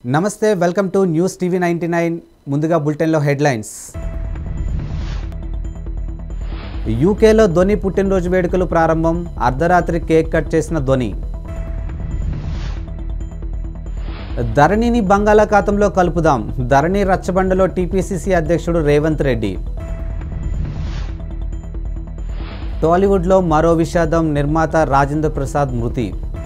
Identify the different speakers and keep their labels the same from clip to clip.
Speaker 1: నమస్తే welcome to news TV ninety nine ముందుగా బులెటిన్లో హెడ్లైన్స్ యూకేలో ధోని పుట్టినరోజు వేడుకలు ప్రారంభం అర్ధరాత్రి కేక్ కట్ చేసిన ధోని ధరణిని బంగాళాఖాతంలో కలుపుదాం ధరణి రచ్చబండలో టీపీసీసీ అధ్యక్షుడు రేవంత్ రెడ్డి టాలీవుడ్లో మరో విషాదం నిర్మాత రాజేంద్ర ప్రసాద్ మృతి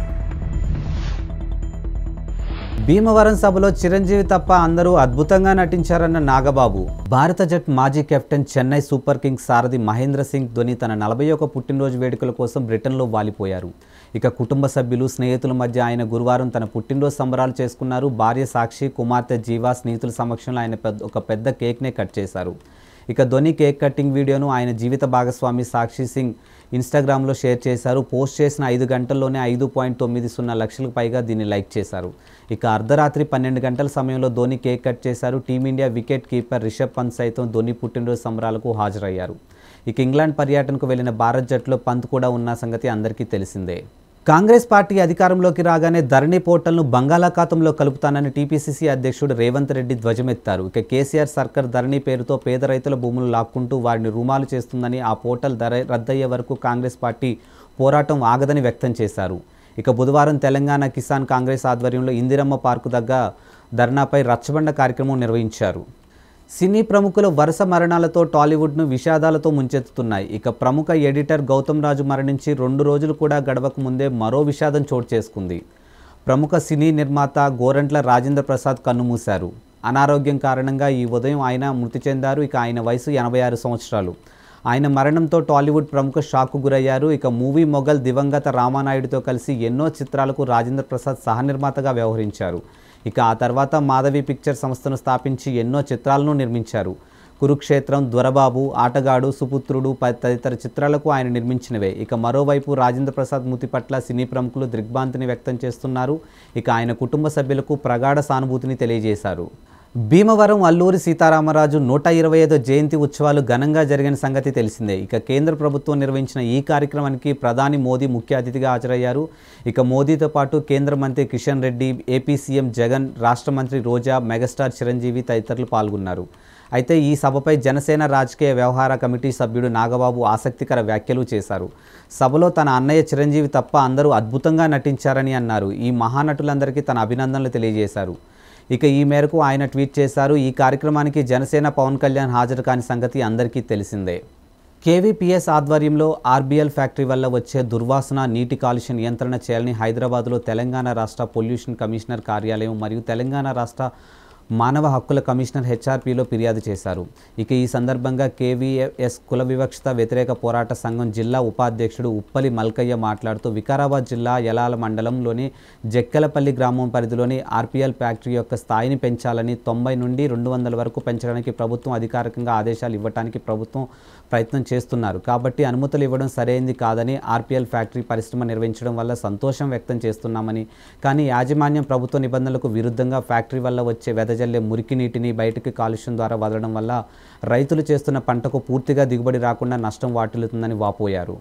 Speaker 1: భీమవరం సభలో చిరంజీవి తప్ప అందరూ అద్భుతంగా నటించారన్న నాగబాబు భారత జట్ మాజీ కెప్టెన్ చెన్నై సూపర్ కింగ్స్ సారథి మహేంద్ర సింగ్ ధోని తన నలభై ఒక పుట్టినరోజు వేడుకల కోసం బ్రిటన్లో వాలిపోయారు ఇక కుటుంబ సభ్యులు స్నేహితుల మధ్య ఆయన గురువారం తన పుట్టినరోజు సంబరాలు చేసుకున్నారు భార్య సాక్షి కుమార్తె జీవా స్నేహితుల సమక్షంలో ఆయన పెద్ద ఒక పెద్ద కేక్నే కట్ చేశారు ఇక ధోని కేక్ కటింగ్ వీడియోను ఆయన జీవిత భాగస్వామి సాక్షి సింగ్ ఇన్స్టాగ్రామ్లో షేర్ చేశారు పోస్ట్ చేసిన ఐదు గంటల్లోనే ఐదు పాయింట్ తొమ్మిది సున్నా లక్షలకు పైగా దీన్ని లైక్ చేశారు ఇక అర్ధరాత్రి పన్నెండు గంటల సమయంలో ధోని కేక్ కట్ చేశారు team India wicket keeper Rishabh Pant సైతం ధోని పుట్టినరోజు సంబరాలకు హాజరయ్యారు ఇక ఇంగ్లాండ్ పర్యటనకు వెళ్లిన భారత్ జట్టులో పంత్ కూడా ఉన్న సంగతి అందరికీ తెలిసిందే కాంగ్రెస్ పార్టీ అధికారంలోకి రాగానే ధరణి పోర్టల్ను బంగాళాఖాతంలో కలుపుతానని టీపీసీసీ అధ్యక్షుడు రేవంత్ రెడ్డి ధ్వజమెత్తారు ఇక కేసీఆర్ సర్కార్ ధరణి పేరుతో పేద రైతుల భూములు లాక్కుంటూ వారిని రుమాలు చేస్తుందని ఆ పోర్టల్ ధర రద్దయ్యే వరకు కాంగ్రెస్ పార్టీ పోరాటం ఆగదని వ్యక్తం చేశారు ఇక బుధవారం తెలంగాణ కిసాన్ కాంగ్రెస్ ఆధ్వర్యంలో ఇందిరమ్మ పార్కు దగ్గర ధర్నాపై రచ్చబండ కార్యక్రమం నిర్వహించారు సినీ ప్రముఖుల వరుస మరణాలతో టాలీవుడ్ను విషాదాలతో ముంచెత్తుతున్నాయి ఇక ప్రముఖ ఎడిటర్ గౌతమ్ రాజు మరణించి రెండు రోజులు కూడా గడవక ముందే మరో విషాదం చోటు చేసుకుంది ప్రముఖ సినీ నిర్మాత గోరంట్ల రాజేంద్ర ప్రసాద్ కన్నుమూశారు అనారోగ్యం కారణంగా ఈ ఉదయం ఆయన మృతి చెందారు ఇక ఆయన వయసు ఎనభై ఆరు సంవత్సరాలు ఆయన మరణంతో టాలీవుడ్ ప్రముఖ షాక్కు గురయ్యారు ఇక మూవీ మొఘల్ దివంగత రామానాయుడుతో కలిసి ఎన్నో చిత్రాలకు రాజేంద్ర ప్రసాద్ సహనిర్మాతగా వ్యవహరించారు ఇక ఆ తర్వాత మాధవి పిక్చర్ సంస్థను స్థాపించి ఎన్నో చిత్రాలను నిర్మించారు కురుక్షేత్రం ధ్వరబాబు ఆటగాడు సుపుత్రుడు ప- తదితర చిత్రాలకు ఆయన నిర్మించినవే ఇక మరోవైపు రాజేంద్ర ప్రసాద్ మృతి పట్ల సినీ ప్రముఖులు దిగ్భ్రాంతిని వ్యక్తం చేస్తున్నారు ఇక ఆయన కుటుంబ సభ్యులకు ప్రగాఢ సానుభూతిని తెలియజేశారు భీమవరం అల్లూరి సీతారామరాజు నూట ఇరవై ఐదో జయంతి ఉత్సవాలు ఘనంగా జరిగిన సంగతి తెలిసిందే ఇక కేంద్ర ప్రభుత్వం నిర్వహించిన ఈ కార్యక్రమానికి ప్రధాని మోదీ ముఖ్య అతిథిగా హాజరయ్యారు ఇక మోదీతో పాటు కేంద్ర మంత్రి కిషన్ రెడ్డి ఏపీ సీఎం జగన్ రాష్ట్ర మంత్రి రోజా మెగాస్టార్ చిరంజీవి తదితరులు పాల్గొన్నారు అయితే ఈ సభపై జనసేన రాజకీయ వ్యవహార కమిటీ సభ్యుడు నాగబాబు ఆసక్తికర వ్యాఖ్యలు చేశారు సభలో తన అన్నయ్య చిరంజీవి తప్ప అందరూ అద్భుతంగా నటించారని అన్నారు ఈ మహానటులందరికీ తన అభినందనలు తెలియజేశారు ఇక ఈ మేరకు ఆయన ట్వీట్ చేశారు ఈ కార్యక్రమానికి జనసేన పవన్ కళ్యాణ్ హాజరు కాని సంగతి అందరికీ తెలిసిందే కేవీపీఎస్ ఆధ్వర్యంలో ఆర్బీఎల్ ఫ్యాక్టరీ వల్ల వచ్చే దుర్వాసన నీటి కాలుష్య నియంత్రణ చేయాలని హైదరాబాద్లో తెలంగాణ రాష్ట్ర పొల్యూషన్ కమిషనర్ కార్యాలయం మరియు తెలంగాణ రాష్ట్ర మానవ హక్కుల కమిషనర్ హెచ్ఆర్పీలో ఫిర్యాదు చేశారు ఇక ఈ సందర్భంగా కేవీఎస్ కుల వివక్షత వ్యతిరేక పోరాట సంఘం జిల్లా ఉపాధ్యక్షుడు ఉప్పలి మల్కయ్య మాట్లాడుతూ వికారాబాద్ జిల్లా యలాల మండలంలోని జక్కెలపల్లి గ్రామం పరిధిలోని ఆర్పీఎల్ ఫ్యాక్టరీ యొక్క స్థాయిని పెంచాలని తొంభై నుండి రెండు వందల వరకు పెంచడానికి ప్రభుత్వం అధికారికంగా ఆదేశాలు ఇవ్వడానికి ప్రభుత్వం ప్రయత్నం చేస్తున్నారు కాబట్టి అనుమతులు ఇవ్వడం సరైంది కాదని ఆర్పీఎల్ ఫ్యాక్టరీ పరిశ్రమ నిర్వహించడం వల్ల సంతోషం వ్యక్తం చేస్తున్నామని కానీ యాజమాన్యం ప్రభుత్వ నిబంధనలకు విరుద్ధంగా ఫ్యాక్టరీ వల్ల వచ్చే వెదజల్లే మురికి నీటిని బయటకు కాలుష్యం ద్వారా వదలడం వల్ల రైతులు చేస్తున్న పంటకు పూర్తిగా దిగుబడి రాకుండా నష్టం వాటిల్లుతుందని వాపోయారు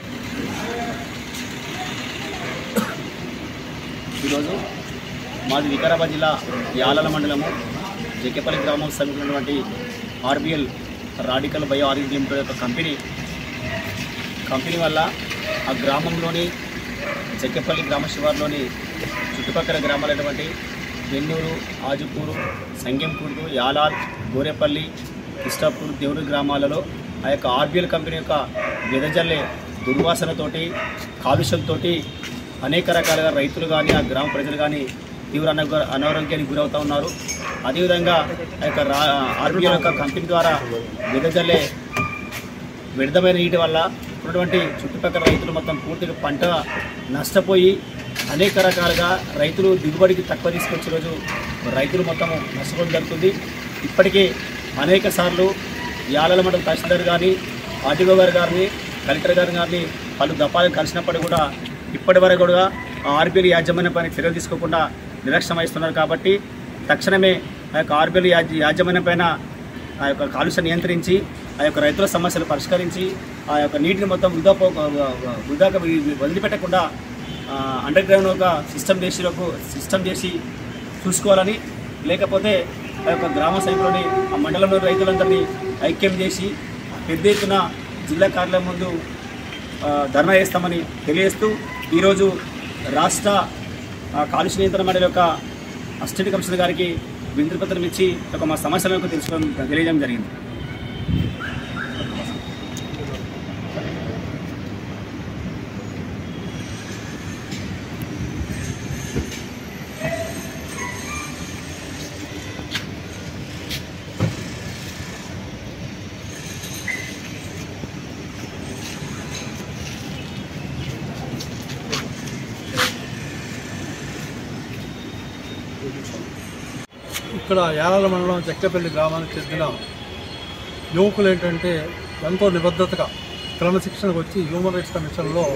Speaker 2: ఈరోజు మాది వికారాబాద్ జిల్లా యాలల మండలము జక్కేపల్లి గ్రామం సమీపమైనటువంటి RBL radical bio organic limited యొక్క కంపెనీ కంపెనీ వల్ల ఆ గ్రామంలోని జక్కేపల్లి గ్రామ శివార్లోని చుట్టుపక్కల గ్రామాలైనటువంటి వెన్నూరు ఆజుపూరు సంగెంపూరు యాలాల్ గోరేపల్లి ఇష్టాపూర్ దేవుడు గ్రామాలలో ఆ యొక్క ఆర్బిఎల్ కంపెనీ యొక్క వెదజల్లే దుర్వాసనతోటి కాలుష్యంతో అనేక రకాలుగా రైతులు కానీ ఆ గ్రామ ప్రజలు కానీ తీవ్ర అనాగ- అనారోగ్యానికి గురవుతూ ఉన్నారు అదేవిధంగా ఆ యొక్క రా ఆర్బిఎల్ యొక్క కంపెనీ ద్వారా వెదజల్లే వ్యర్థమైన నీటి వల్ల ఉన్నటువంటి చుట్టుపక్కల రైతులు మొత్తం పూర్తిగా పంట నష్టపోయి అనేక రకాలుగా రైతులు దిగుబడికి తక్కువ తీసుకొచ్చే రోజు రైతులు మొత్తం నష్టపోవడం జరుగుతుంది ఇప్పటికే అనేక సార్లు యాలల మండల తహసీల్దార్ కానీ ఆర్టీఓ గారు గారిని కలెక్టర్ గారు గారిని పలు దఫాలు కలిసినప్పటికీ కూడా ఇప్పటి వరకు కూడా ఆర్బీఐ యాజమాన్యం పైన చర్యలు తీసుకోకుండా నిర్లక్ష్యం వహిస్తున్నారు కాబట్టి తక్షణమే ఆ యొక్క ఆర్బీఐ యాజ యాజమాన్యం పైన ఆ యొక్క కాలుష్య నియంత్రించి ఆ యొక్క రైతుల సమస్యలు పరిష్కరించి ఆ యొక్క నీటిని మొత్తం వృధా పో వృధాగా వి- వదిలిపెట్టకుండా అండర్ గ్రౌండ్ ఒక సిస్టమ్ చేసి ఒక సిస్టమ్ చేసి చూసుకోవాలని లేకపోతే ఆ యొక్క గ్రామ సైన్యంలోని ఆ మండలంలోని రైతులందరినీ ఐక్యం చేసి పెద్ద ఎత్తున జిల్లా కార్యాలయం ముందు ఆ, ధర్నా చేస్తామని తెలియజేస్తూ ఈరోజు రాష్ట్ర ఆ, కాలుష్య నియంత్రణ మండలి యొక్క అసిస్టెంట్ కమిషనర్ గారికి వినతి పత్రం ఇచ్చి ఒక మా సమస్యలను తెలుసుకోవడం తెలియజేయడం జరిగింది
Speaker 3: ఇక్కడ యాలాల మండలం చెక్కపల్లి గ్రామానికి చెందిన యువకులు ఏంటంటే ఎంతో నిబద్ధతగా క్రమశిక్షణకు వచ్చి హ్యూమన్ రైట్స్ కమిషన్లో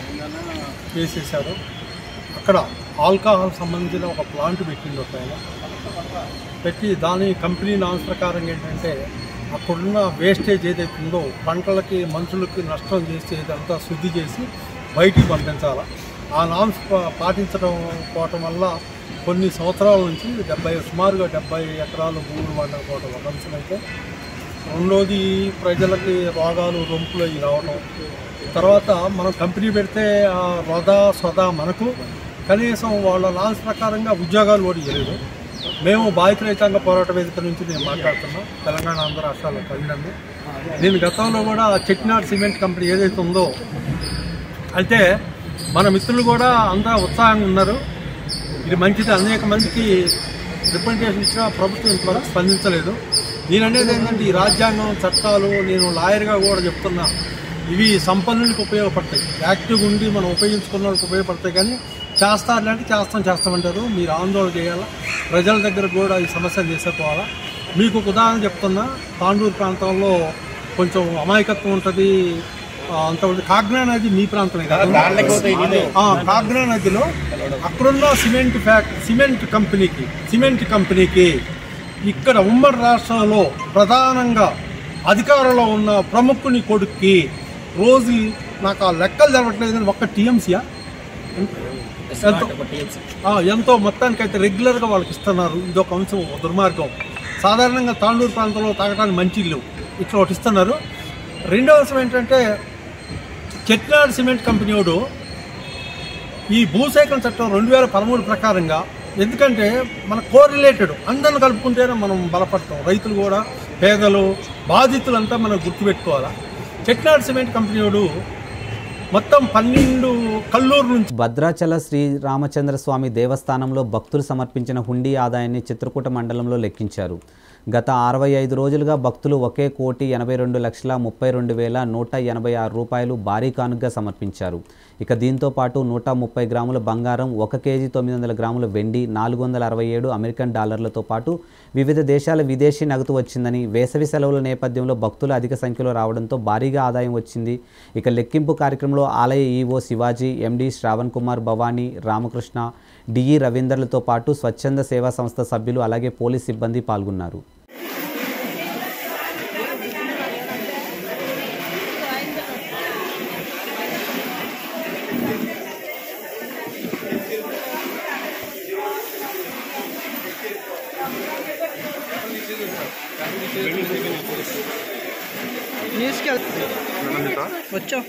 Speaker 3: చేసేసారు అక్కడ ఆల్కహాల్ సంబంధించిన ఒక ప్లాంట్ పెట్టింది ఒక ఆయన పెట్టి దాని కంపెనీ నామ్స్ ప్రకారం ఏంటంటే అక్కడున్న వేస్టేజ్ ఏదైతే ఉందో పంటలకి మనుషులకి నష్టం చేసి ఇదంతా శుద్ధి చేసి బయటికి పంపించాలి ఆ నామ్స్ పా- పాటించడం పోవటం వల్ల కొన్ని సంవత్సరాల నుంచి డెబ్బై సుమారుగా డెబ్బై ఎకరాలు భూములు పండకపోవడం ఒక అంశం అయితే రెండోది ప్రజలకి రోగాలు రొంపులు అవి రావడం తర్వాత మనం కంపెనీ పెడితే ఆ రొద సొద మనకు కనీసం వాళ్ళ లాన్స్ ప్రకారంగా ఉద్యోగాలు కూడా ఇవ్వలేదు మేము బాధిత రైతాంగ పోరాట వేదిక నుంచి నేను మాట్లాడుతున్నా తెలంగాణ ఆంధ్ర రాష్ట్రాల్లో కలిగినందు నేను గతంలో కూడా చెట్నాడ్ సిమెంట్ కంపెనీ ఏదైతే ఉందో అయితే మన మిత్రులు కూడా అంతా ఉత్సాహంగా ఉన్నారు ఇది మంచిది అనేక మందికి రిప్రజెంటేషన్ ఇచ్చినా ప్రభుత్వం ఇంతవరకు స్పందించలేదు నేను అనేది ఏంటంటే ఈ రాజ్యాంగం చట్టాలు నేను లాయర్గా కూడా చెప్తున్నా ఇవి సంపన్నులకు ఉపయోగపడతాయి యాక్టివ్గా ఉండి మనం ఉపయోగించుకున్న వాళ్ళకి ఉపయోగపడతాయి కానీ చేస్తారంటే చేస్తాం చేస్తామంటారు మీరు ఆందోళన చేయాలా ప్రజల దగ్గర కూడా ఈ సమస్యలు చేసుకోవాలా మీకు ఒక ఉదాహరణ చెప్తున్నా తాండూరు ప్రాంతంలో కొంచెం అమాయకత్వం ఉంటుంది ఆ, అంత ఉంది. కాగ్నా నది మీ ప్రాంతమే కదా ఆ, కాగ్నా నదిలో అక్కడున్న సిమెంట్ ఫ్యాక్టరీ సిమెంట్ కంపెనీకి సిమెంట్ కంపెనీకి ఇక్కడ ఉమ్మడి రాష్ట్రంలో ప్రధానంగా అధికారంలో ఉన్న ప్రముఖుని కొడుక్కి రోజు నాకు ఆ లెక్కలు జరగట్లేదు కానీ ఒక్క టీఎంసీయా ఎంతో ఆ, ఎంతో మొత్తానికి అయితే రెగ్యులర్గా వాళ్ళకి ఇస్తున్నారు ఇది ఒక అంశం ఒక దుర్మార్గం సాధారణంగా తాండూరు ప్రాంతంలో తాగడానికి మంచి ఇల్లు ఇట్లా ఒకటి ఇస్తున్నారు రెండో అంశం ఏంటంటే చెట్నాడ్ సిమెంట్ కంపెనీ వాడు ఈ భూసేకరణ చట్టం రెండు వేల పదమూడు ప్రకారంగా ఎందుకంటే మన కోరిలేటెడ్ అందరిని కలుపుకుంటేనే మనం బలపడతాం రైతులు కూడా పేదలు బాధితులంతా మనం గుర్తుపెట్టుకోవాలా చెట్నాడ్ సిమెంట్ కంపెనీ వాడు మొత్తం పన్నెండు కల్లూరు నుంచి
Speaker 1: భద్రాచల శ్రీ రామచంద్ర స్వామి దేవస్థానంలో భక్తులు సమర్పించిన హుండీ ఆదాయాన్ని చిత్రకూట మండలంలో లెక్కించారు గత అరవై ఐదు రోజులుగా భక్తులు ఒకే కోటి ఎనభై రెండు లక్షల ముప్పై రెండు వేల నూట ఎనభై ఆరు రూపాయలు భారీ కానుకగా సమర్పించారు ఇక దీంతో పాటు నూట ముప్పై గ్రాముల బంగారం ఒక కేజీ తొమ్మిది వందల గ్రాముల వెండి నాలుగు వందల అరవై ఏడు అమెరికన్ డాలర్లతో పాటు వివిధ దేశాల విదేశీ నగదు వచ్చిందని వేసవి సెలవుల నేపథ్యంలో భక్తులు అధిక సంఖ్యలో రావడంతో భారీగా ఆదాయం వచ్చింది ఇక లెక్కింపు కార్యక్రమంలో ఆలయ EO Shivaji MD Shravan Kumar Bhavani Ramakrishna DE రవీందర్లతో పాటు స్వచ్ఛంద సేవా సంస్థ సభ్యులు అలాగే పోలీస్ సిబ్బంది పాల్గొన్నారు
Speaker 4: వచ్చావు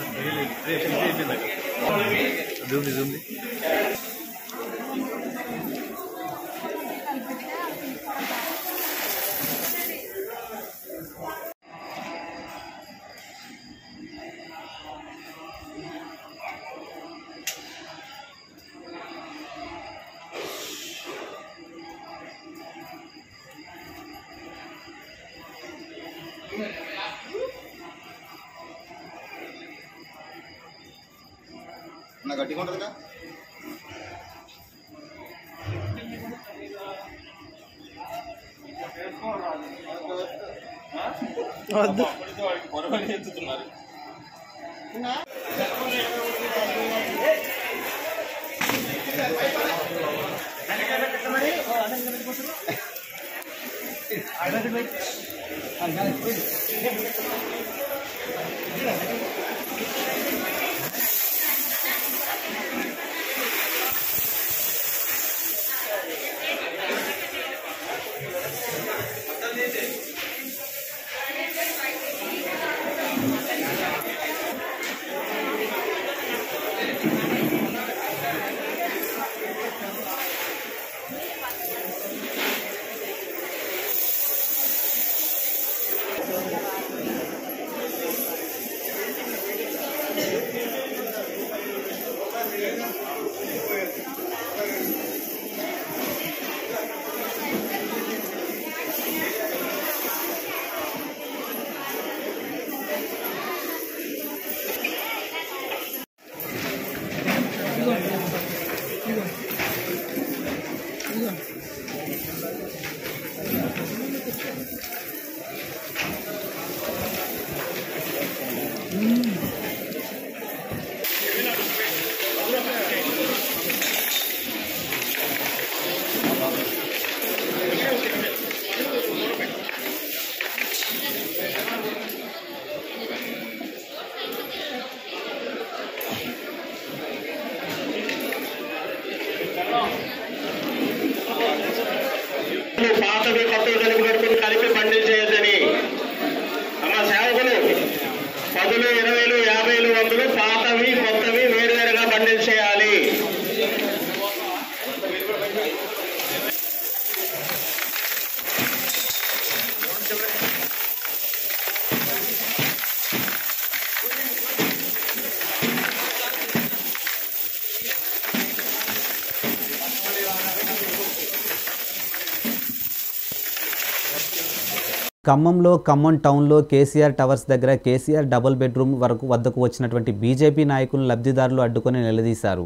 Speaker 4: వద్దు పాతవి కొత్తవి కలిపి కట్టుకుని కలిపి బండిల్ చేయొద్దని అమ్మ సేవకులు పదులు ఇరవైలు యాభైలు వందలు పాతవి కొత్తవి వేరువేరుగా బండిల్ చేయాలి
Speaker 1: ఖమ్మంలో ఖమ్మం టౌన్లో కేసీఆర్ టవర్స్ దగ్గర కేసీఆర్ డబుల్ బెడ్రూమ్ వరకు వద్దకు వచ్చినటువంటి బీజేపీ నాయకులను లబ్ధిదారులు అడ్డుకొని నిలదీశారు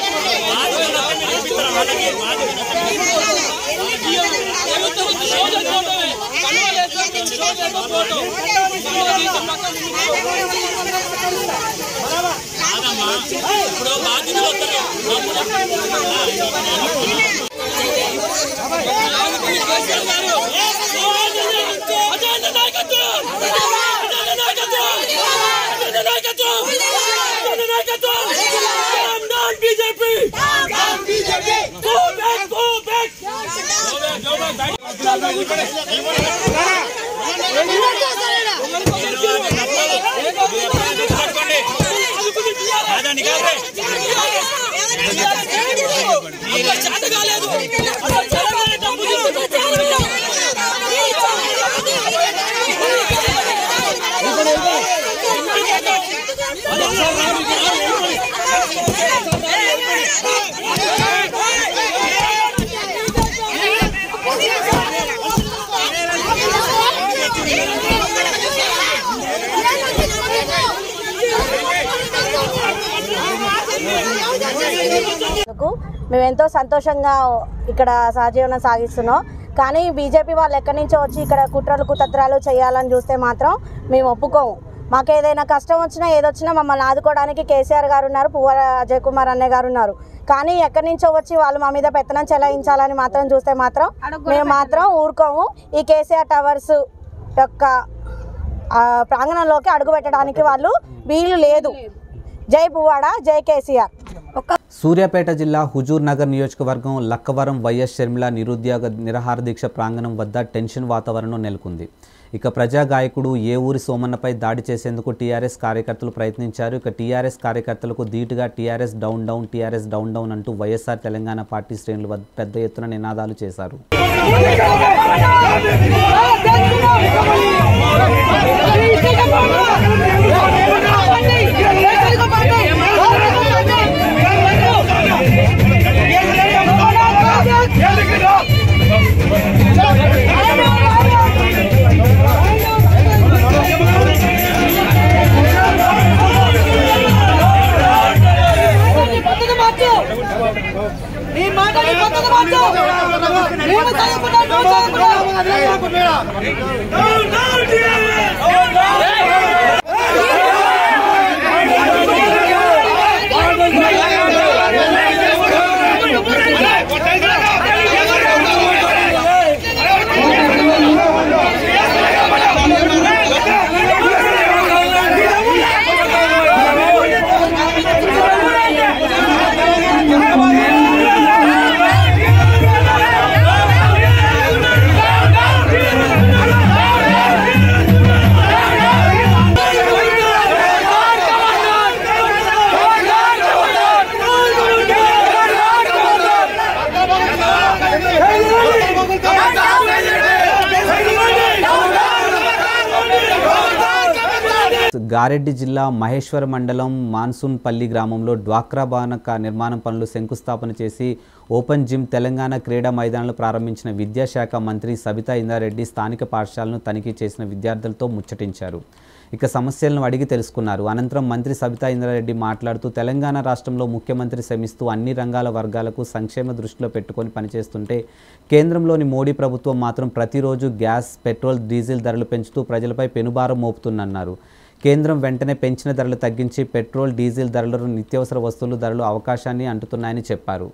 Speaker 5: కు మేము ఎంతో సంతోషంగా ఇక్కడ సహజీవనం సాగిస్తున్నాం కానీ బీజేపీ వాళ్ళు ఎక్కడి నుంచో వచ్చి ఇక్కడ కుట్రలు కుతంత్రాలు చేయాలని చూస్తే మాత్రం మేము ఒప్పుకోము మాకు ఏదైనా కష్టం వచ్చినా ఏదొచ్చినా మమ్మల్ని ఆదుకోవడానికి కేసీఆర్ గారు ఉన్నారు పువ్వాల అజయ్ కుమార్ అన్నయ్య గారు ఉన్నారు కానీ ఎక్కడి నుంచో వచ్చి వాళ్ళు మా మీద పెత్తనం చెలాయించాలని మాత్రం చూస్తే మాత్రం మేము మాత్రం ఊరుకోము ఈ కేసీఆర్ టవర్స్ యొక్క ఆ, ప్రాంగణంలోకి అడుగు పెట్టడానికి వాళ్ళు వీలు లేదు జై పువ్వాడ జై కేసీఆర్
Speaker 1: సూర్యాపేట జిల్లా హుజూర్ నగర్ నియోజకవర్గం లక్కవరం వైఎస్ షర్మిల నిరుద్యోగ నిరహార దీక్ష ప్రాంగణం వద్ద టెన్షన్ వాతావరణం నెలకొంది ఇక ప్రజా గాయకుడు ఏ ఊరి సోమన్నపై దాడి చేసేందుకు టీఆర్ఎస్ కార్యకర్తలు ప్రయత్నించారు ఇక టీఆర్ఎస్ కార్యకర్తలకు ధీటుగా TRS down down TRS down down అంటూ వైఎస్ఆర్ తెలంగాణ పార్టీ శ్రేణులు వద్ద పెద్ద ఎత్తున నినాదాలు చేశారు
Speaker 6: నీ మాట నీ పద్ధతి మార్చు మేము చదువుకున్నాం నువ్వు చదువుకున్నావు
Speaker 1: గారెడ్డి జిల్లా మహేశ్వర మండలం మాన్సూన్పల్లి గ్రామంలో డ్వాక్రా భవన క- నిర్మాణం పనులు శంకుస్థాపన చేసి ఓపెన్ జిమ్ తెలంగాణ క్రీడా మైదానాలు ప్రారంభించిన విద్యాశాఖ మంత్రి సబితా ఇందారెడ్డి స్థానిక పాఠశాలను తనిఖీ చేసిన విద్యార్థులతో ముచ్చటించారు ఇక సమస్యలను అడిగి తెలుసుకున్నారు అనంతరం మంత్రి సబితా ఇంద్రారెడ్డి మాట్లాడుతూ తెలంగాణ రాష్ట్రంలో ముఖ్యమంత్రి శ్రమిస్తూ అన్ని రంగాల వర్గాలకు సంక్షేమ దృష్టిలో పెట్టుకొని పనిచేస్తుంటే కేంద్రంలోని మోడీ ప్రభుత్వం మాత్రం ప్రతిరోజు గ్యాస్ పెట్రోల్ డీజిల్ ధరలు పెంచుతూ ప్రజలపై పెనుభారం మోపుతుందన్నారు కేంద్రం వెంటనే పెంచిన ధరలు తగ్గించి పెట్రోల్ డీజిల్ ధరలను నిత్యావసర వస్తువుల ధరలు అవకాశాన్ని అంటుతున్నాయని చెప్పారు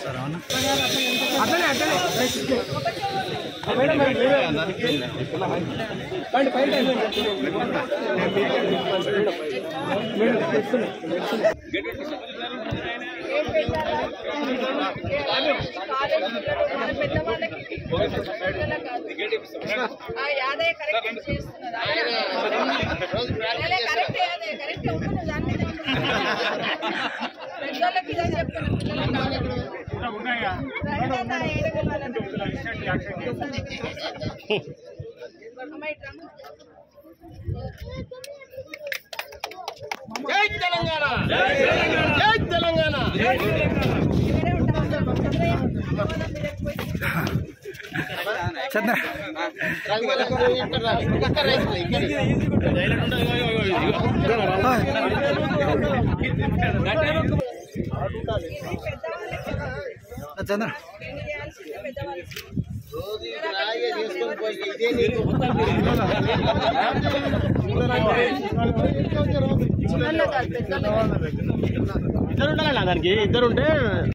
Speaker 7: అదే కరెక్ట్ చేస్తున్నారు అదే కరెక్ట్ అదే కరెక్ట్ ఉంటుంది దాని మీద పెద్దోళ్ళకి ఇలా చెప్తున్నారు పిల్లలకి అమ్మాయి ఇట్రా.
Speaker 4: జై తెలంగాణ జై తెలంగాణ
Speaker 7: ఇక్కడే ఉంటాం
Speaker 4: ఇద్దరు ఉండాలన్నా దానికి ఇద్దరు ఉంటే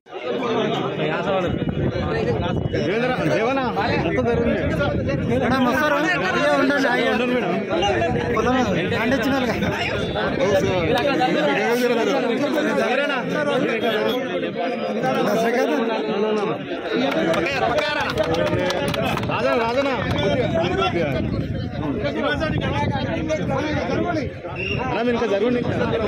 Speaker 4: రాజన రాజన అలా ఇంకా జరుగుండి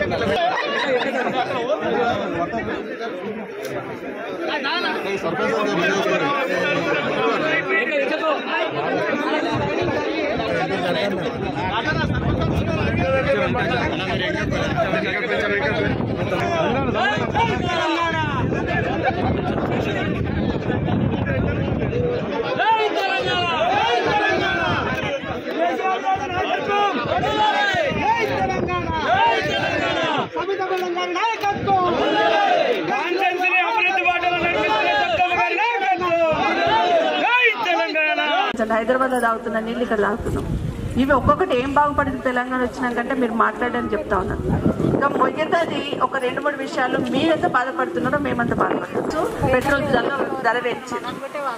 Speaker 7: హైదరాబాద్ లో తాగుతున్న నీళ్ళు ఇక్కడ తాగుతున్నాం ఇవి ఒక్కొక్కటి ఏం బాగుపడింది తెలంగాణ వచ్చినాకంటే మీరు మాట్లాడని చెప్తా ఉన్నాను ఇంకా మొయ్యతది ఒక రెండు మూడు విషయాలు మీరెంత బాధపడుతున్నారో మేమంత బాధపడుతున్నాం పెట్రోల్ ధర ధర పెంచింది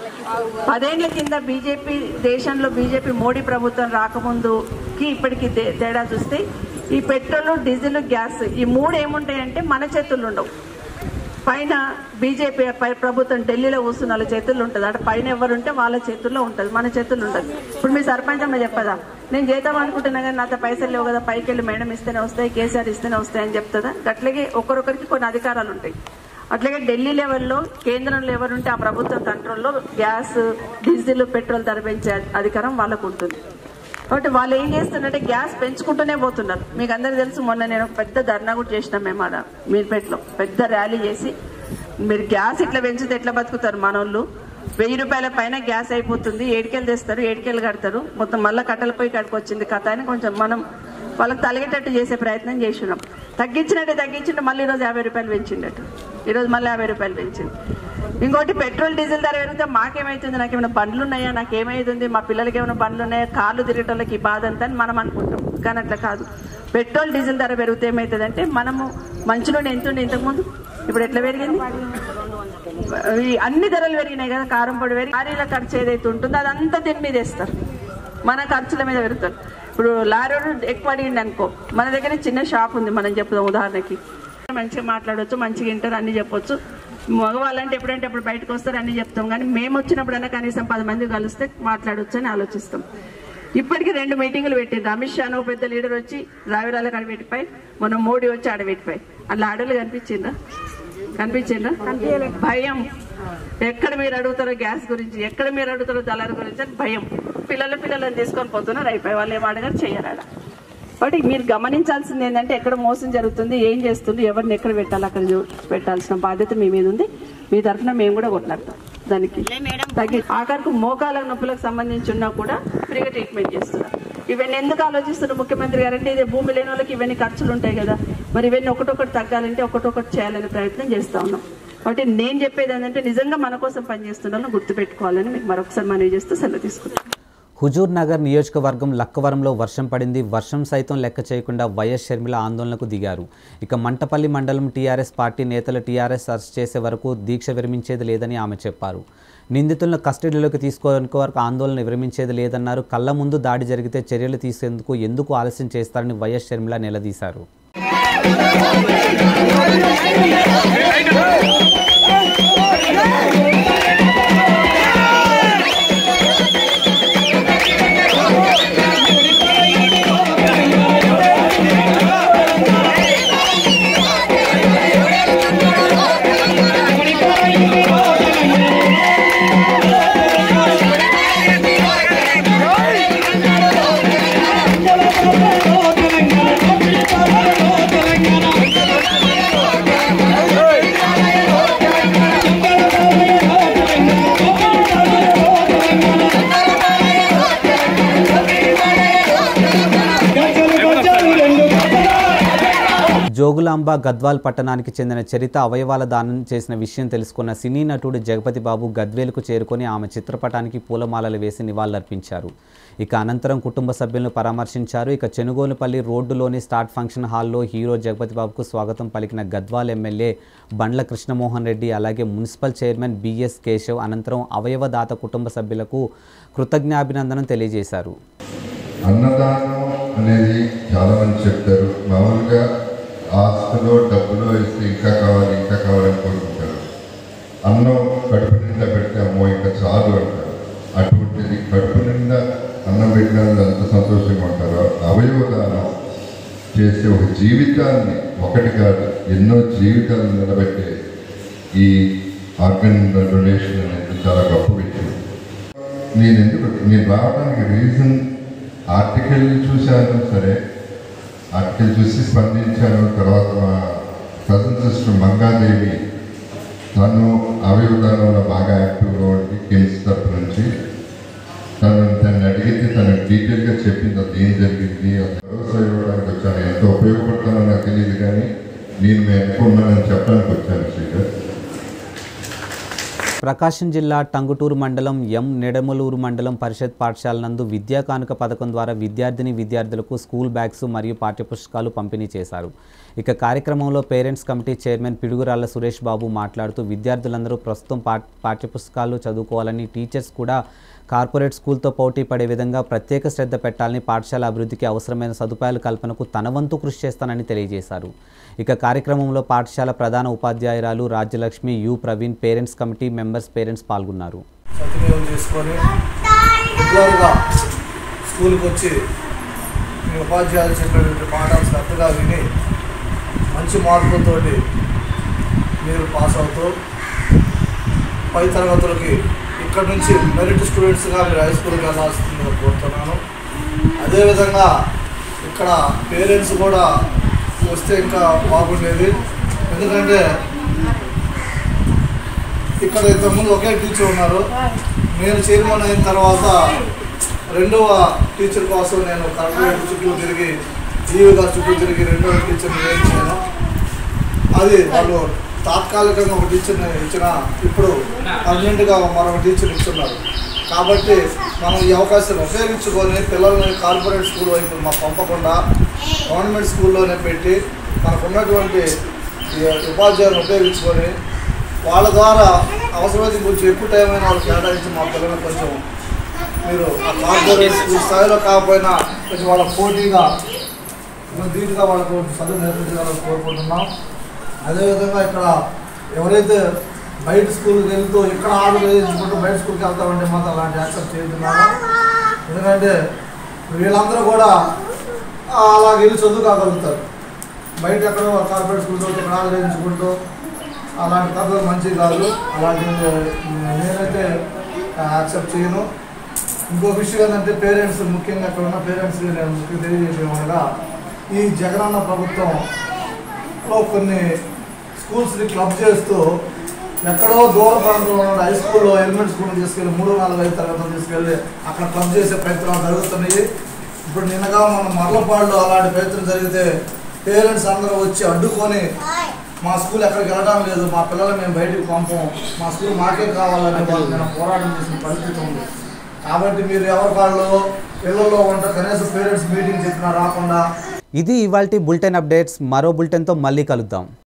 Speaker 7: పదేళ్ల కింద బీజేపీ దేశంలో బీజేపీ మోడీ ప్రభుత్వం రాకముందుకి ఇప్పటికి తే- తేడా చూస్తే ఈ పెట్రోల్ డీజిల్ గ్యాస్ ఈ మూడు ఏముంటాయంటే మన చేతుల్లో ఉండవు పైన బీజేపీ పై- ప్రభుత్వం ఢిల్లీలో కూర్చున్న వాళ్ళ చేతుల్లో ఉంటుంది అంటే పైన ఎవరుంటే వాళ్ళ చేతుల్లో ఉంటుంది మన చేతుల్లో ఉండదు ఇప్పుడు మీ సర్పంచ్ అమ్మ చెప్పదా నేను చేద్దాం అనుకుంటున్నా కానీ నాతో పైసలు లేవు కదా పైకి వెళ్ళి మేడం ఇస్తేనే వస్తాయి కేసీఆర్ ఇస్తేనే వస్తాయి అని చెప్తుందా అట్లాగే ఒక్కరొకరికి కొన్ని అధికారాలు ఉంటాయి అట్లాగే ఢిల్లీ లెవెల్లో కేంద్రంలో ఎవరుంటే ఆ ప్రభుత్వం కంట్రోల్లో గ్యాస్ డీజిల్ పెట్రోల్ ధర పెంచే అధికారం వాళ్ళకు ఉంటుంది కాబట్టి వాళ్ళు ఏం చేస్తున్నారంటే గ్యాస్ పెంచుకుంటూనే పోతున్నారు మీకు అందరికీ తెలుసు మొన్న నేను ఒక పెద్ద ధర్నా కూడా చేసిన మేము ఆడ మీర్పేటలో పెద్ద ర్యాలీ చేసి మీరు గ్యాస్ ఇట్లా పెంచితే ఎట్లా బతుకుతారు మనోళ్ళు వెయ్యి రూపాయల పైన గ్యాస్ అయిపోతుంది ఏడికెళ్ళి తెస్తారు ఏడికెళ్ళి కడతారు మొత్తం మళ్ళీ కట్టెల పోయి కట్టుకు వచ్చింది కథ అని కొంచెం మనం వాళ్ళకి తలగేటట్టు చేసే ప్రయత్నం చేసినాం తగ్గించినట్టే తగ్గించింటే మళ్ళీ ఈరోజు యాభై రూపాయలు పెంచిండట ఈరోజు మళ్ళీ యాభై రూపాయలు పెంచింది ఇంకోటి పెట్రోల్ డీజిల్ ధర పెరిగితే మాకేమైతుంది నాకు ఏమైనా బండ్లు ఉన్నాయా నాకు ఏమైతుంది మా పిల్లలకి ఏమైనా బండ్లు ఉన్నాయా కార్లు తిరగటోళ్ళకి ఈ బాధ అంతా అని మనం అనుకుంటాం కానీ అట్లా కాదు పెట్రోల్ డీజిల్ ధర పెరిగితే ఏమవుతుందంటే మనము మంచిలోనే ఎంత ఉండే ఇంతకుముందు ఇప్పుడు ఎట్లా పెరిగింది ఈ అన్ని ధరలు పెరిగినాయి కదా కారం పొడి పెరిగి లారీల ఖర్చు ఏదైతే ఉంటుందో అదంతా దీని మీద వేస్తారు మన ఖర్చుల మీద పెడతారు ఇప్పుడు లారీ ఎక్కువ అడిగింది అనుకో మన దగ్గర చిన్న షాప్ ఉంది మనం చెప్పుదాం ఉదాహరణకి మంచిగా మాట్లాడవచ్చు మంచిగా వింటారు అన్ని చెప్పొచ్చు మగవాళ్ళంటే ఎప్పుడంటే అప్పుడు బయటకు వస్తారు అన్ని చెప్తాం కానీ మేము వచ్చినప్పుడైనా కనీసం పది మంది కలిస్తే మాట్లాడొచ్చు అని ఆలోచిస్తాం ఇప్పటికి రెండు మీటింగులు పెట్టిండ్రు అమిత్ షా అని ఒక పెద్ద లీడర్ వచ్చి రావిరాల కాడ పెట్టిపోయి మొన్న మోడీ వచ్చి ఆడ పెట్టిపోయి అలా ఆడలు కనిపించిండ్రా కనిపించిండ్రా భయం ఎక్కడ మీరు అడుగుతారో గ్యాస్ గురించి ఎక్కడ మీరు అడుగుతారో దళారు గురించి అని భయం పిల్లల పిల్లలను తీసుకొని పోతున్నారు అయిపోయి వాళ్ళు ఏం అడగారు చెయ్యరాడ కాబట్టి మీరు గమనించాల్సింది ఏంటంటే ఎక్కడ మోసం జరుగుతుంది ఏం చేస్తుంది ఎవరిని ఎక్కడ పెట్టాలి అక్కడ చూ- పెట్టాల్సిన బాధ్యత మీ మీద ఉంది మీ తరఫున మేము కూడా కొట్లాడతాం దానికి తగ్గి ఆఖరికి మోకాల నొప్పులకు సంబంధించి ఉన్నా కూడా ఫ్రీగా ట్రీట్మెంట్ చేస్తున్నారు ఇవన్నీ ఎందుకు ఆలోచిస్తున్నారు ముఖ్యమంత్రి గారు అంటే ఇదే భూమి లేని వాళ్ళకి ఇవన్నీ ఖర్చులు ఉంటాయి కదా మరి ఇవన్నీ ఒకటొకటి తగ్గాలంటే ఒకటొకటి చేయాలనే ప్రయత్నం చేస్తా ఉన్నాం కాబట్టి నేను చెప్పేది ఏంటంటే నిజంగా మన కోసం పనిచేస్తున్న వాళ్ళని గుర్తుపెట్టుకోవాలని మీకు మరొకసారి మనవి చేస్తూ సెలవు తీసుకుంటాం
Speaker 1: హుజూర్ నగర్ నియోజకవర్గం లక్కవరంలో వర్షం పడింది వర్షం సైతం లెక్క చేయకుండా వైఎస్ షర్మిల ఆందోళనకు దిగారు ఇక మంటపల్లి మండలం టీఆర్ఎస్ పార్టీ నేతలు టీఆర్ఎస్ అరెస్ట్ చేసే వరకు దీక్ష విరమించేది లేదని ఆమె చెప్పారు నిందితులను కస్టడీలోకి తీసుకోవడానికి వరకు ఆందోళన విరమించేది లేదన్నారు కళ్ళ ముందు దాడి జరిగితే చర్యలు తీసేందుకు ఎందుకు ఆలస్యం చేస్తారని వైఎస్ షర్మిల నిలదీశారు జోగులాంబ గద్వాల్ పట్టణానికి చెందిన చరిత అవయవాల దానం చేసిన విషయం తెలుసుకున్న సినీ నటుడు జగపతి బాబు గద్వేలుకు చేరుకొని ఆమె చిత్రపటానికి పూలమాలలు వేసి నివాళులర్పించారు ఇక అనంతరం కుటుంబ సభ్యులను పరామర్శించారు ఇక చెనుగోలుపల్లి రోడ్డులోని స్టార్ట్ ఫంక్షన్ హాల్లో హీరో జగపతి బాబుకు స్వాగతం పలికిన గద్వాల్ ఎమ్మెల్యే బండ్ల కృష్ణమోహన్ రెడ్డి అలాగే మున్సిపల్ చైర్మన్ బిఎస్ కేశవ్ అనంతరం అవయవదాత కుటుంబ సభ్యులకు కృతజ్ఞాభినందనం తెలియజేశారు
Speaker 8: అన్నదానం అనేది చాలా మంది చెప్తారు మామూలుగా ఆస్తులో డబ్బులో ఇస్తే ఇంకా కావాలి ఇంకా కావాలని కోరుకుంటారు అన్నం కడుపు నిండా పెడితే అమ్మో ఇంకా చాలు అంటారు అటువంటిది కడుపు నిండా అన్నం పెట్టిన వాళ్ళు ఎంత సంతోషంగా ఉంటారో అవయవదానం చేసే ఒక జీవితాన్ని ఒకటి కాదు ఎన్నో జీవితాలను నిలబెట్టే ఈ ఆర్గన్ డొనేషన్ అనేది చాలా గొప్ప విషయం నేను ఎందుకు నేను రావడానికి రీజన్ ఆర్టికల్ చూశాను సరే ఆర్టికల్ చూసి స్పందించాను తర్వాత మా కజన్ సిస్టర్ మంగాదేవి తను అవయవదానంలో బాగా యాక్టివ్గా ఉండి కిమ్స్ తరపు నుంచి తను తను అడిగితే తను డీటెయిల్గా చెప్పింది అది ఏం జరిగింది అది భరోసా ఇవ్వడానికి వచ్చాను ఎంత ఉపయోగపడతానో నాకు తెలియదు కానీ నేను మేము ఎక్కువ ఉన్నానని చెప్పడానికి వచ్చాను శ్రీధర్
Speaker 1: ప్రకాశం జిల్లా టంగుటూరు మండలం ఎం నెడమలూరు మండలం పరిషత్ పాఠశాల నందు విద్యా కానుక పథకం ద్వారా విద్యార్థిని విద్యార్థులకు స్కూల్ బ్యాగ్స్ మరియు పాఠ్యపుస్తకాలు పంపిణీ చేశారు ఇక కార్యక్రమంలో parents committee chairman Pidugurala Suresh Babu మాట్లాడుతూ విద్యార్థులందరూ ప్రస్తుతం పా పాఠ్యపుస్తకాలు చదువుకోవాలని టీచర్స్ కూడా కార్పొరేట్ స్కూల్తో పోటీ పడే విధంగా ప్రత్యేక శ్రద్ధ పెట్టాలని పాఠశాల అభివృద్ధికి అవసరమైన సదుపాయాల కల్పనకు తన వంతు కృషి చేస్తానని తెలియజేశారు ఇక కార్యక్రమంలో పాఠశాల ప్రధాన ఉపాధ్యాయురాలు Rajyalakshmi U Praveen parents committee members parents పాల్గొన్నారు
Speaker 9: సద్వినియోగం చేసుకొని రెగ్యులర్గా స్కూల్కి వచ్చి మీ ఉపాధ్యాయులు చెప్పినటువంటి పాఠాలు శ్రద్ధగా విని మంచి మార్కులతోటి మీరు పాస్ అవుతూ పై తరగతులకి ఇక్కడ నుంచి మెరిట్ స్టూడెంట్స్గా మీరు హై స్కూల్కి వెళ్ళాల్సిందిగా కోరుతున్నాను అదేవిధంగా ఇక్కడ పేరెంట్స్ కూడా వస్తే ఇంకా బాగుండేది ఎందుకంటే ఇక్కడ ఇంతకుముందు ఒకే టీచర్ ఉన్నారు నేను చైర్మన్ అయిన తర్వాత రెండవ టీచర్ కోసం నేను కలెక్టరేట్ చుట్టూ తిరిగి జీవి గారి చుట్టూ తిరిగి రెండవ టీచర్ని వేయించాను అది వాళ్ళు తాత్కాలికంగా ఒక టీచర్ని ఇచ్చిన ఇప్పుడు పర్మనెంట్గా మరొక టీచర్ ఇస్తున్నారు కాబట్టి మనం ఈ అవకాశాన్ని ఉపయోగించుకొని పిల్లల్ని కార్పొరేట్ స్కూల్ వైపు మాకు పంపకుండా గవర్నమెంట్ స్కూల్లోనే పెట్టి మనకున్నటువంటి ఈ ఉపాధ్యాయులను ఉపయోగించుకొని వాళ్ళ ద్వారా అవసరమైతే కొంచెం ఎక్కువ టైం అయినా వాళ్ళు కేటాయించి మా పిల్లల్ని కొంచెం మీరు ఆ కార్పొరేట్ స్కూల్ స్థాయిలో కాకపోయినా కొంచెం వాళ్ళ పోటీగా దీటుగా వాళ్ళకు చదువు నేర్పించాలని కోరుకుంటున్నాం అదేవిధంగా ఇక్కడ ఎవరైతే బయట స్కూల్కి వెళ్తూ ఇక్కడ ఆర్డర్ వేయించుకుంటూ బయట స్కూల్కి వెళ్తామంటే మాత్రం అలాంటి యాక్సెప్ట్ చేస్తున్నాను ఎందుకంటే వీళ్ళందరూ కూడా ఆ, అలా వెళ్ళి చదువుకోగలుగుతారు బయట ఎక్కడో కార్పొరేట్ స్కూల్తో ఇక్కడ ఆర్డర్ వేయించుకుంటూ అలాంటి పద్ధతులు మంచిది కాదు అలాంటి నేనైతే యాక్సెప్ట్ చేయను ఇంకో విషయం ఏంటంటే పేరెంట్స్ ముఖ్యంగా ఇక్కడ ఉన్న పేరెంట్స్కి నేను ముఖ్యంగా తెలియజేసేమనగా ఈ జగనన్న ప్రభుత్వంలో కొన్ని స్కూల్స్ని క్లబ్ చేస్తూ ఎక్కడో దూర ప్రాంతంలో ఉన్న హై స్కూల్లో ఎలిమెంట్ స్కూల్ తీసుకెళ్ళి మూడు నాలుగు ఐదు తరగతులు తీసుకెళ్ళి అక్కడ క్లబ్ చేసే ప్రయత్నాలు జరుగుతున్నాయి ఇప్పుడు నిన్నగా మన మర్లపాడులో అలాంటి ప్రయత్నం జరిగితే పేరెంట్స్ అందరూ వచ్చి అడ్డుకొని మా స్కూల్ ఎక్కడికి వెళ్ళడం లేదు మా పిల్లలు మేము బయటికి పంపం మా స్కూల్ మాకే కావాలని వాళ్ళు నేను పోరాటం చేసిన పరిస్థితి ఉంది కాబట్టి మీరు ఎవరి వాళ్ళు పిల్లల్లో ఉంటారు కనీసం పేరెంట్స్ మీటింగ్ చెప్పినా రాకుండా
Speaker 1: ఇది ఇవాల్టి బులెటిన్ అప్డేట్స్ మరో బులెటిన్తో మళ్ళీ కలుద్దాం